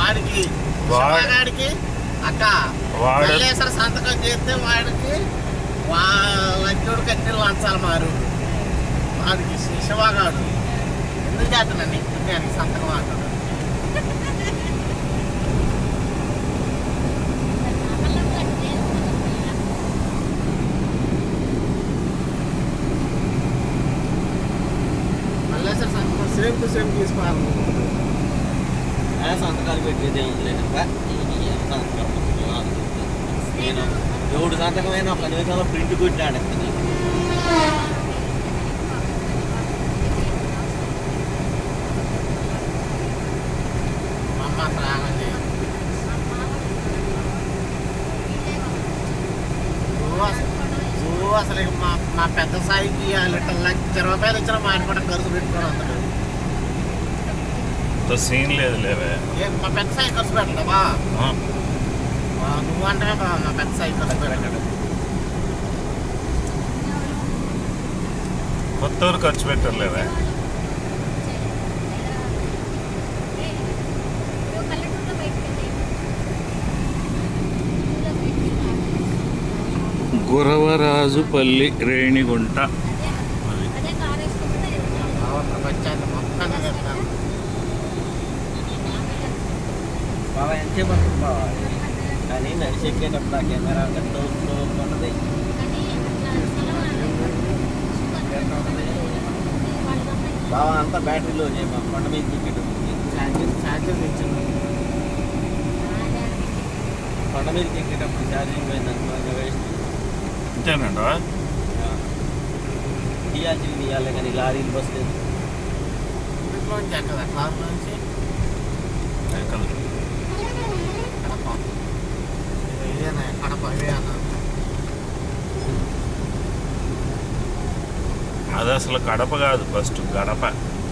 వాడికి వాడు- శివగాడికి అక్క వాడు- మల్లేశ్వర సంతకం చేస్తే వాడికి వా లజ్జోడు కట్టి లంచాలి మారు వాడికి శి- శివగాడు ఎందుకు చేస్తానండి నేను సంతకం అంటాడు మల్లేశ్వర సంతకం సేమ్ టు సేమ్ తీసుకోవాలి ఆ సంతకాలు పెట్టేది ఏముంది లేక నేను ఎవడు సంతకమైన ఒక నిమిషంలో ప్రింట్ కొట్టాడు మా అమ్మ అసలు ఆగండి నువ్వు అసలు నువ్వు అసలు ఇక మా మా పెద్ద సాయికి లీటర్ లక్ష రూపాయలు ఇచ్చిన మా ఆయన కూడా ఖర్చు పెట్టుకోవడం అంతడు అంత సీన్ లేదు లేవే ఏ మా పెద్ద సాయి ఖర్చు పెట్టడమా ఆ, నువ్వు అంటే మా మా పెద్ద సాయి ఖర్చు పెట్టాడు కొత్త ఊరు ఖర్చు పెట్టలేవే గురవరాజుపల్లి రేణిగుంట అది బావ ప్రపంచాన్ని మొత్తాన్ని చెప్తాను బాబా ఎంతసేపు పడుతుంది బాబా కానీ నడిచి ఎక్కేటప్పుడు ఆ కెమెరా గంట ఉన్నది బాబా అంతా బ్యాటరీలో చేయమా కొండ మీద ఎక్కేటప్పుడు ఛార్జర్ ఛార్జర్ తెచ్చింది కొండ మీద ఎక్కేటప్పుడు ఛార్జింగ్ పోయింది అనుకో వేస్ట్ అంతేనండా తీయాల్సింది తీయాలి కానీ లారీలు బస్ లేదు ఇంట్లో నుంచి ఎక్కద కారు నుంచి ఎక్కదు. కడప ఇది ఇదేనా కడప ఇదే అన్న అది అసలు కడప కాదు ఫస్ట్ గడప